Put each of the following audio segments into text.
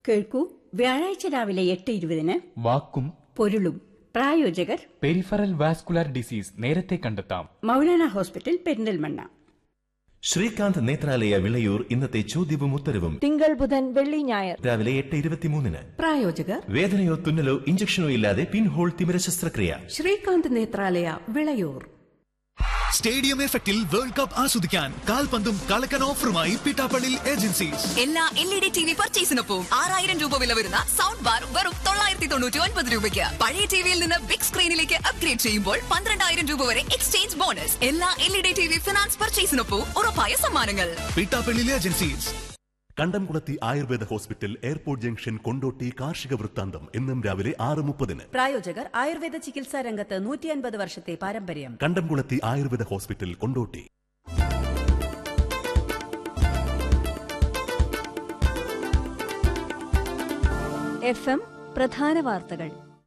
കേൾക്കൂ വ്യാഴാഴ്ച രാവിലെ എട്ട് ഇരുപതിന് വാക്കും പൊരുളും പ്രായോജകർ പെരിഫറൽ വാസ്കുലാർ ഡിസീസ് നേരത്തെ കണ്ടെത്താം മൗലാന ഹോസ്പിറ്റൽ പെരിന്തൽമണ്ണ ശ്രീകാന്ത് നേത്രാലയ വിളയൂർ ഇന്നത്തെ ചോദ്യവും ഉത്തരവും തിങ്കൾ ബുധൻ വെള്ളി ഞായർ രാവിലെ എട്ട് ഇരുപത്തിമൂന്നിന് പ്രായോജകർ വേദനയോ തുന്നലോ ഇഞ്ചക്ഷനോ ഇല്ലാതെ പിൻഹോൾ തിമിര ശസ്ത്രക്രിയ ശ്രീകാന്ത് നേത്രാലയ വിളയൂർ സ്റ്റേഡിയം എഫക്റ്റിൽ വേൾഡ് കപ്പ് ആസ്വദിക്കാൻ കാൽപന്തും കളക്കൻ ഓഫറുമായി പിട്ടാപ്പള്ളിൽ ഏജൻസീസ് എല്ലാ L E D T V പർച്ചേസിനൊപ്പം ആറായിരം രൂപ വില വരുന്ന സൗണ്ട് ബാർ വെറും തൊള്ളായിരത്തി തൊണ്ണൂറ്റി ഒൻപത് രൂപയ്ക്ക് പഴയ ടിവിയിൽ നിന്ന് ബിഗ് സ്ക്രീനിലേക്ക് അപ്ഗ്രേഡ് ചെയ്യുമ്പോൾ പന്ത്രണ്ടായിരം രൂപ വരെ എക്സ്ചേഞ്ച് ബോണസ് എല്ലാ L E D T V finance പർച്ചേസിനൊപ്പം ഉറപ്പായ സമ്മാനങ്ങൾ Pittappillil agencies Kandamkulathy ayurveda hospital airport junction Kondotty കാർഷിക വൃത്താന്തം എന്നും രാവിലെ ആറ് മുപ്പതിന് പ്രായോജകർ ആയുർവേദ ചികിത്സാ രംഗത്ത് നൂറ്റി അൻപത് വർഷത്തെ പാരമ്പര്യം Kandamkulathy ayurveda hospital Kondotty F M പ്രധാന വാർത്തകൾ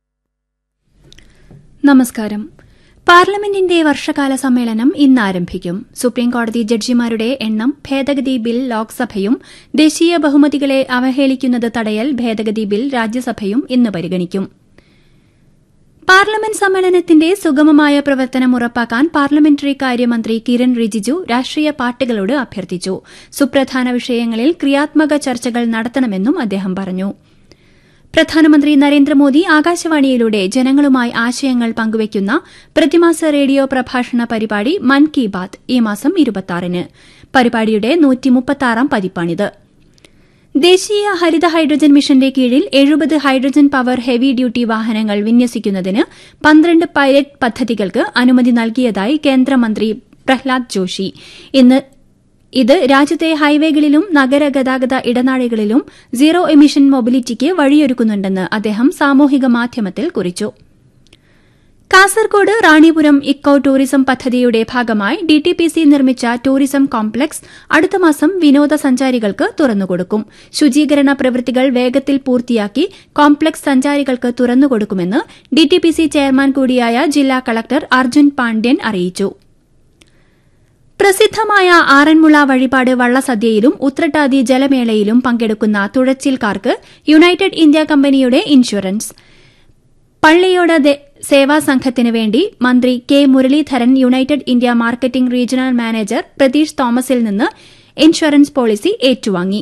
നമസ്കാരം പാർലമെന്റിന്റെ വർഷകാല സമ്മേളനം ഇന്ന് ആരംഭിക്കും സുപ്രീംകോടതി ജഡ്ജിമാരുടെ എണ്ണം ഭേദഗതി ബിൽ ലോക്സഭയും ദേശീയ ബഹുമതികളെ അവഹേളിക്കുന്നത് തടയൽ ഭേദഗതി ബിൽ രാജ്യസഭയും ഇന്ന് പരിഗണിക്കും പാർലമെന്റ് സമ്മേളനത്തിന്റെ സുഗമമായ പ്രവർത്തനം ഉറപ്പാക്കാൻ പാർലമെന്ററി കാര്യമന്ത്രി കിരൺ റിജിജു രാഷ്ട്രീയ പാർട്ടികളോട് അഭ്യർത്ഥിച്ചു സുപ്രധാന വിഷയങ്ങളിൽ ക്രിയാത്മക ചർച്ചകൾ നടത്തണമെന്നും അദ്ദേഹം പറഞ്ഞു പ്രധാനമന്ത്രി നരേന്ദ്രമോദി ആകാശവാണിയിലൂടെ ജനങ്ങളുമായി ആശയങ്ങൾ പങ്കുവയ്ക്കുന്ന പ്രതിമാസ റേഡിയോ പ്രഭാഷണ പരിപാടി മൻ കി ബാത് ഈ മാസം ഇരുപത്തിയാറിന് പരിപാടിയുടെ നൂറ്റിമുപ്പത്താറാം പതിപ്പാണിത് ദേശീയ ഹരിത ഹൈഡ്രജൻ മിഷന്റെ കീഴിൽ എഴുപത് ഹൈഡ്രജൻ പവർ ഹെവി ഡ്യൂട്ടി വാഹനങ്ങൾ വിന്യസിക്കുന്നതിന് പന്ത്രണ്ട് പൈലറ്റ് പദ്ധതികൾക്ക് അനുമതി നൽകിയതായി കേന്ദ്രമന്ത്രി പ്രഹ്ലാദ് ജോഷി ഇന്ന് ഇത് രാജ്യത്തെ ഹൈവേകളിലും നഗരഗതാഗത ഇടനാഴികളിലും സീറോ എമിഷൻ മൊബിലിറ്റിക്ക് വഴിയൊരുക്കുന്നുണ്ടെന്ന് അദ്ദേഹം സാമൂഹിക മാധ്യമത്തിൽ കുറിച്ചു കാസർകോട് റാണിപുരം ഇക്കോ ടൂറിസം പദ്ധതിയുടെ ഭാഗമായി ഡിടിപിസി നിർമ്മിച്ച ടൂറിസം കോംപ്ലക്സ് അടുത്ത മാസം വിനോദസഞ്ചാരികൾക്ക് തുറന്നുകൊടുക്കും ശുചീകരണ പ്രവൃത്തികൾ വേഗത്തിൽ പൂർത്തിയാക്കി കോംപ്ലക്സ് സഞ്ചാരികൾക്ക് തുറന്നുകൊടുക്കുമെന്ന് ഡിടിപിസി ചെയർമാൻ കൂടിയായ ജില്ലാ കളക്ടർ അർജുൻ പാണ്ഡ്യൻ അറിയിച്ചു പ്രസിദ്ധമായ ആറന്മുള വഴിപാട് വള്ളസദ്യയിലും ഉത്രട്ടാതി ജലമേളയിലും പങ്കെടുക്കുന്ന തുഴച്ചിൽക്കാർക്ക് യുണൈറ്റഡ് ഇന്ത്യ കമ്പനിയുടെ ഇൻഷുറൻസ് പള്ളിയോട് സേവാ സംഘത്തിന് വേണ്ടി മന്ത്രി K Muraleedharan united India marketing regional manager Pratheesh തോമസിൽ നിന്ന് ഇൻഷുറൻസ് പോളിസി ഏറ്റുവാങ്ങി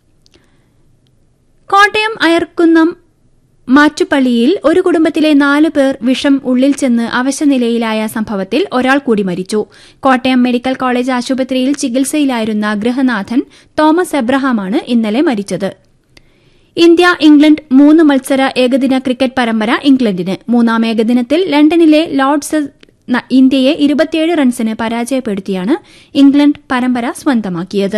കോട്ടയം അയർക്കുന്നം മാറ്റുപള്ളിയിൽ ഒരു കുടുംബത്തിലെ നാല് പേർ വിഷം ഉള്ളിൽ ചെന്ന് അവശനിലയിലായ സംഭവത്തിൽ ഒരാൾ കൂടി മരിച്ചു കോട്ടയം മെഡിക്കൽ കോളേജ് ആശുപത്രിയിൽ ചികിത്സയിലായിരുന്ന ഗൃഹനാഥൻ തോമസ് എബ്രഹാമാണ് ഇന്നലെ മരിച്ചത് ഇന്ത്യ ഇംഗ്ലണ്ട് മൂന്ന് മത്സര ഏകദിന ക്രിക്കറ്റ് പരമ്പര ഇംഗ്ലണ്ടിന് മൂന്നാം ഏകദിനത്തിൽ ലണ്ടനിലെ ലോർഡ്സ് ഇന്ത്യയെ ഇരുപത്തിയേഴ് റൺസിന് പരാജയപ്പെടുത്തിയാണ് ഇംഗ്ലണ്ട് പരമ്പര സ്വന്തമാക്കിയത്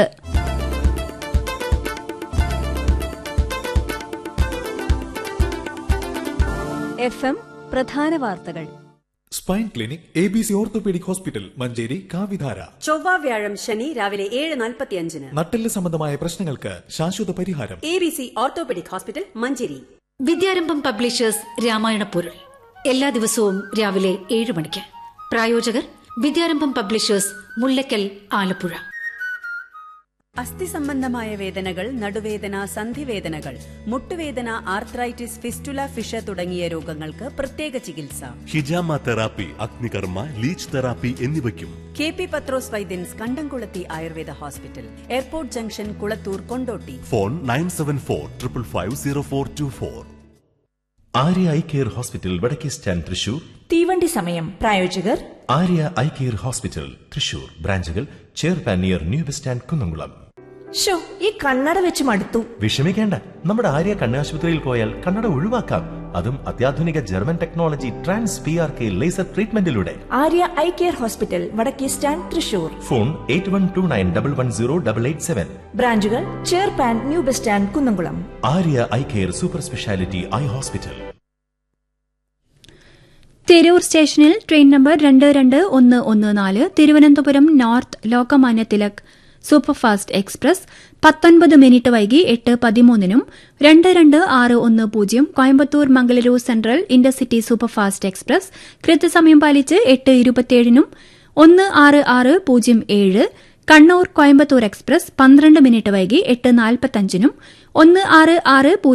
എഫ് എം പ്രധാന വാർത്തകൾ spine clinic A B C orthopaedic hospital Manjeri കാവിധാര ചൊവ്വ വ്യാഴം ശനി രാവിലെ ഏഴ് നാൽപ്പത്തിയഞ്ചിന് നട്ടെല്ല് സംബന്ധമായ പ്രശ്നങ്ങൾക്ക് ശാശ്വത പരിഹാരം A B C orthopaedic hospital Manjeri Vidyarambham publishers Ramayana പൊരുൾ എല്ലാ ദിവസവും രാവിലെ ഏഴ് മണിക്ക് പ്രായോജകർ വിദ്യാരംഭം പബ്ലിഷേഴ്സ് മുല്ലക്കൽ ആലപ്പുഴ അസ്ഥി സംബന്ധമായ വേദനകൾ നടുവേദന സന്ധിവേദനകൾ മുട്ടുവേദന ആർത്രൈറ്റിസ് ഫിസ്റ്റുല ഫിഷ തുടങ്ങിയ രോഗങ്ങൾക്ക് പ്രത്യേക ചികിത്സ ഹിജാമ തെറാപ്പി അഗ്നികർമ്മ ലീച്ച് തെറാപ്പി എന്നിവയ്ക്കും കെ പി പത്രോസ് വൈദ്യൻസ് Kandamkulathy ayurveda hospital airport junction Kulathur Kondotty phone nine seven four triple five zero four two four Arya eye care hospital വടക്കേ സ്റ്റാൻഡ് തൃശൂർ തീവണ്ടി സമയം പ്രായോജകർ Arya eye care hospital Thrissur ബ്രാഞ്ചുകൾ ചെയർപാൻ near new bus stand Kunnamkulam ഷോ ഈ കണ്ണട വെച്ച് മടുത്തു വിഷമിക്കേണ്ട നമ്മുടെ ആര്യ കണ്ണാശുപത്രിയിൽ പോയാൽ കണ്ണട ഒഴിവാക്കാം അതും അത്യാധുനിക German technology trans P R K laser ട്രീറ്റ്മെന്റിലൂടെ ആര്യ ഐ കെയർ ഹോസ്പിറ്റൽ വടക്കേ stand Thrissur phone eight one two nine double one zero double eight seven ബ്രാഞ്ചുകൾ ചെയർപാൻ new bus stand Kunnamkulam Arya eye care super speciality eye hospital Tirur സ്റ്റേഷനിൽ train number രണ്ട് രണ്ട് ഒന്ന് ഒന്ന് നാല് Thiruvananthapuram north Lokmanya Tilak superfast express പത്തൊൻപത് മിനിറ്റ് വൈകി എട്ട് പതിമൂന്നിനും രണ്ട് രണ്ട് ആറ് ഒന്ന് പൂജ്യം Coimbatore Mangaluru central intercity superfast express കൃത്യസമയം പാലിച്ച് എട്ട് ഇരുപത്തിയേഴിനും ഒന്ന് ആറ് ആറ് പൂജ്യം ഏഴ് കണ്ണൂർ കോയമ്പത്തൂർ എക്സ്പ്രസ് പന്ത്രണ്ട് മിനിറ്റ് വൈകി എട്ട് നാൽപ്പത്തഞ്ചിനും ഒന്ന് ആറ് ആറ്